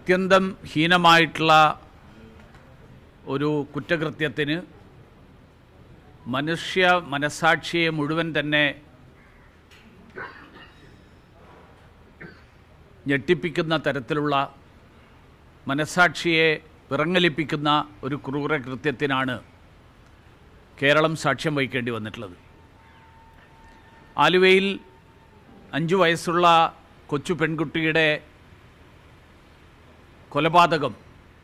അത്യന്തം ഹീനമായിട്ടുള്ള ഒരു കുറ്റകൃത്യത്തിന് മനുഷ്യ മനസാക്ഷിയെ മുഴുവൻ തന്നെ ഞെട്ടിപ്പിക്കുന്ന തരത്തിലുള്ള മനസാക്ഷിയെ വിറങ്ങലിപ്പിക്കുന്ന ഒരു ക്രൂരകൃത്യത്തിനാണ് കേരളം സാക്ഷ്യം വഹിക്കേണ്ടി വന്നിട്ടുള്ളത് ആലുവയിൽ അഞ്ചു വയസ്സുള്ള കൊച്ചു പെൺകുട്ടിയുടെ കൊലപാതകം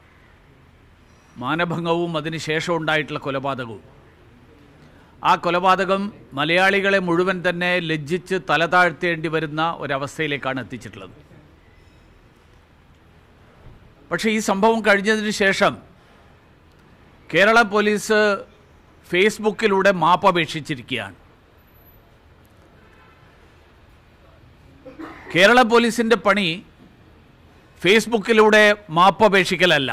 മാനഭംഗവും അതിനുശേഷം ഉണ്ടായിട്ടുള്ള കൊലപാതകവും ആ കൊലപാതകം മലയാളികളെ മുഴുവൻ തന്നെ ലജ്ജിച്ച് തല താഴ്ത്തേണ്ടി വരുന്ന ഒരവസ്ഥയിലേക്കാണ് എത്തിച്ചിട്ടുള്ളത് പക്ഷേ ഈ സംഭവം കഴിഞ്ഞതിന് ശേഷം കേരള പോലീസ് ഫേസ്ബുക്കിലൂടെ മാപ്പപേക്ഷിച്ചിരിക്കുകയാണ് കേരള പോലീസിൻ്റെ പണി ഫേസ്ബുക്കിലൂടെ മാപ്പപേക്ഷിക്കലല്ല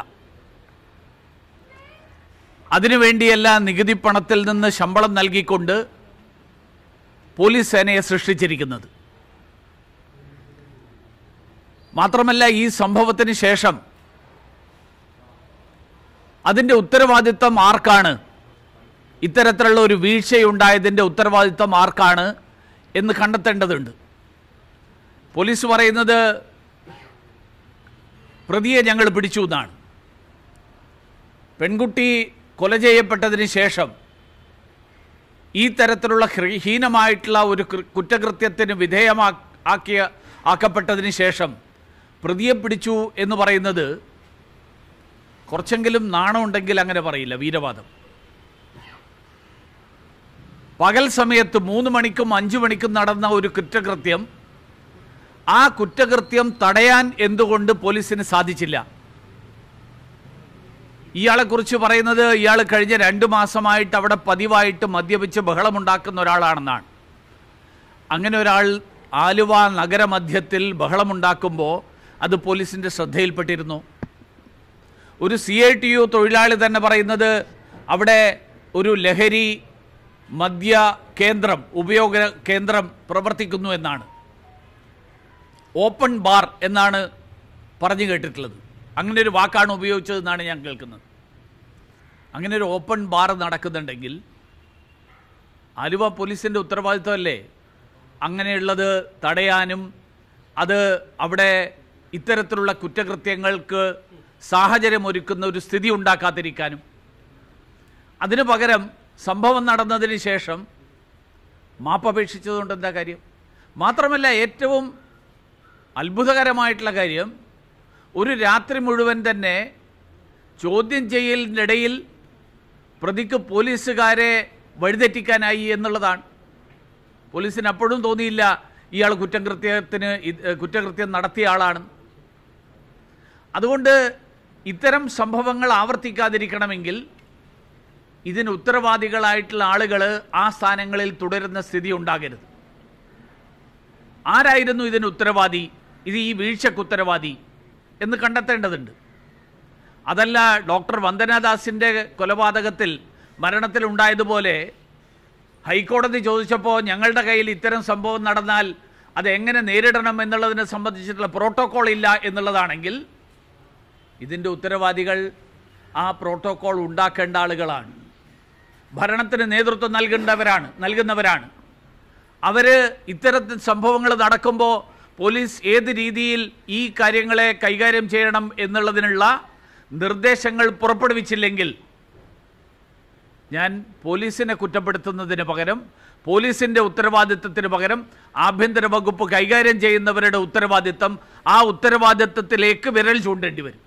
അതിനുവേണ്ടിയല്ല നികുതി പണത്തിൽ നിന്ന് ശമ്പളം നൽകിക്കൊണ്ട് പോലീസ് സേനയെ സൃഷ്ടിച്ചിരിക്കുന്നത് മാത്രമല്ല ഈ സംഭവത്തിന് ശേഷം അതിൻ്റെ ഉത്തരവാദിത്തം ആർക്കാണ് ഇത്തരത്തിലുള്ള ഒരു വീഴ്ചയുണ്ടായതിൻ്റെ ഉത്തരവാദിത്തം ആർക്കാണ് എന്ന് കണ്ടെത്തേണ്ടതുണ്ട് പോലീസ് പറയുന്നത് പ്രതിയെ ഞങ്ങൾ പിടിച്ചു എന്നാണ് പെൺകുട്ടി കൊല ചെയ്യപ്പെട്ടതിന് ശേഷം ഈ തരത്തിലുള്ള ഹ്ര- ഹീനമായിട്ടുള്ള ഒരു കൃ- കുറ്റകൃത്യത്തിന് വിധേയമാ ആക്കിയ ആക്കപ്പെട്ടതിന് ശേഷം പ്രതിയെ പിടിച്ചു എന്ന് പറയുന്നത് കുറച്ചെങ്കിലും നാണമുണ്ടെങ്കിൽ അങ്ങനെ പറയില്ല വീരവാദം പകൽ സമയത്ത് മൂന്ന് മണിക്കും അഞ്ചു മണിക്കും നടന്ന ഒരു കുറ്റകൃത്യം ആ കുറ്റകൃത്യം തടയാൻ എന്തുകൊണ്ട് പോലീസിന് സാധിച്ചില്ല ഇയാളെക്കുറിച്ച് പറയുന്നത് ഇയാൾ കഴിഞ്ഞ രണ്ട് മാസമായിട്ട് അവിടെ പതിവായിട്ട് മദ്യപിച്ച് ബഹളമുണ്ടാക്കുന്ന ഒരാളാണെന്നാണ് അങ്ങനെ ഒരാൾ ആലുവ നഗരമധ്യത്തിൽ ബഹളമുണ്ടാക്കുമ്പോൾ അത് പോലീസിൻ്റെ ശ്രദ്ധയിൽപ്പെട്ടിരുന്നു ഒരു സി ഐ ടി യു തൊഴിലാളി തന്നെ പറയുന്നത് അവിടെ ഒരു ലഹരി മദ്യ കേന്ദ്രം ഉപയോഗ കേന്ദ്രം പ്രവർത്തിക്കുന്നു എന്നാണ് ഓപ്പൺ ബാർ എന്നാണ് പറഞ്ഞു കേട്ടിട്ടുള്ളത് അങ്ങനെ ഒരു വാക്കാണ് ഉപയോഗിച്ചതെന്നാണ് ഞാൻ കേൾക്കുന്നത് അങ്ങനെ ഒരു ഓപ്പൺ ബാർ നടക്കുന്നുണ്ടെങ്കിൽ ആലുവ പോലീസിൻ്റെ ഉത്തരവാദിത്വമല്ലേ അങ്ങനെയുള്ളത് തടയാനും അത് അവിടെ ഇത്തരത്തിലുള്ള കുറ്റകൃത്യങ്ങൾക്ക് സാഹചര്യമൊരുക്കുന്ന ഒരു സ്ഥിതി ഉണ്ടാക്കാതിരിക്കാനും അതിനു പകരം സംഭവം നടന്നതിന് ശേഷം മാപ്പപേക്ഷിച്ചതുകൊണ്ട് എന്താ കാര്യം മാത്രമല്ല ഏറ്റവും അത്ഭുതകരമായിട്ടുള്ള കാര്യം ഒരു രാത്രി മുഴുവൻ തന്നെ ചോദ്യം ചെയ്യലിനിടയിൽ പ്രതിക്ക് പോലീസുകാരെ വഴിതെറ്റിക്കാനായി എന്നുള്ളതാണ് പോലീസിന് അപ്പോഴും തോന്നിയില്ല ഇയാൾ കുറ്റകൃത്യത്തിന് ഇത് കുറ്റകൃത്യം നടത്തിയ ആളാണ് അതുകൊണ്ട് ഇത്തരം സംഭവങ്ങൾ ആവർത്തിക്കാതിരിക്കണമെങ്കിൽ ഇതിന് ഉത്തരവാദികളായിട്ടുള്ള ആളുകൾ ആ സ്ഥാനങ്ങളിൽ തുടരുന്ന സ്ഥിതി ഉണ്ടാകരുത് ആരായിരുന്നു ഇതിന് ഉത്തരവാദി ഇത് ഈ വീഴ്ചക്ക് ഉത്തരവാദി എന്ന് കണ്ടെത്തേണ്ടതുണ്ട് അതല്ല ഡോക്ടർ വന്ദനാദാസിൻ്റെ കൊലപാതകത്തിൽ മരണത്തിൽ ഉണ്ടായതുപോലെ ഹൈക്കോടതി ചോദിച്ചപ്പോൾ ഞങ്ങളുടെ കയ്യിൽ ഇത്തരം സംഭവം നടന്നാൽ അത് എങ്ങനെ നേരിടണം എന്നുള്ളതിനെ സംബന്ധിച്ചിട്ടുള്ള പ്രോട്ടോക്കോൾ ഇല്ല എന്നുള്ളതാണെങ്കിൽ ഇതിൻ്റെ ഉത്തരവാദികൾ ആ പ്രോട്ടോക്കോൾ ഉണ്ടാക്കേണ്ട ആളുകളാണ് ഭരണത്തിന് നേതൃത്വം നൽകേണ്ടവരാണ് നൽകുന്നവരാണ് അവർ ഇത്തരത്തിൽ സംഭവങ്ങൾ നടക്കുമ്പോൾ പോലീസ് ഏത് രീതിയിൽ ഈ കാര്യങ്ങളെ കൈകാര്യം ചെയ്യണം എന്നുള്ളതിനുള്ള നിർദ്ദേശങ്ങൾ പുറപ്പെടുവിച്ചില്ലെങ്കിൽ ഞാൻ പോലീസിനെ കുറ്റപ്പെടുത്തുന്നതിന് പകരം പോലീസിൻ്റെ ഉത്തരവാദിത്തത്തിന് പകരം ആഭ്യന്തര വകുപ്പ് കൈകാര്യം ചെയ്യുന്നവരുടെ ഉത്തരവാദിത്തം ആ ഉത്തരവാദിത്തത്തിലേക്ക് വിരൽ ചൂണ്ടേണ്ടി വരും